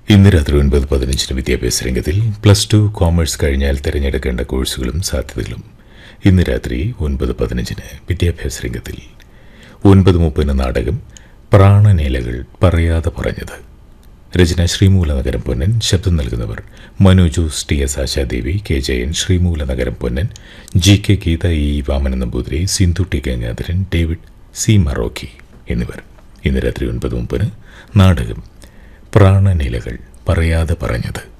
ഇന്ന് രാത്രി ഒൻപത് പതിനഞ്ചിന് വിദ്യാഭ്യാസ രംഗത്തിൽ പ്ലസ് ടു കോമേഴ്സ് കഴിഞ്ഞാൽ തിരഞ്ഞെടുക്കേണ്ട കോഴ്സുകളും സാധ്യതകളും ഇന്ന് രാത്രി ഒൻപത് പതിനഞ്ചിന് വിദ്യാഭ്യാസ രംഗത്തിൽ ഒൻപത് മുപ്പതിന് നാടകം പ്രാണനേലകൾ പറയാതെ പറഞ്ഞത് രചന ശ്രീമൂലനഗരം പൊന്നൻ ശബ്ദം നൽകുന്നവർ Manu Jose T S Ashadevi K Jayan Sreemoolanagaram Ponnan G K Geetha E Vamana Namboothiri Sindhu T Gangadharan David C Marokki എന്നിവർ ഇന്ന് രാത്രി ഒൻപത് മുപ്പതിന് നാടകം പ്രാണനിലകൾ പറയാതെ പറഞ്ഞത്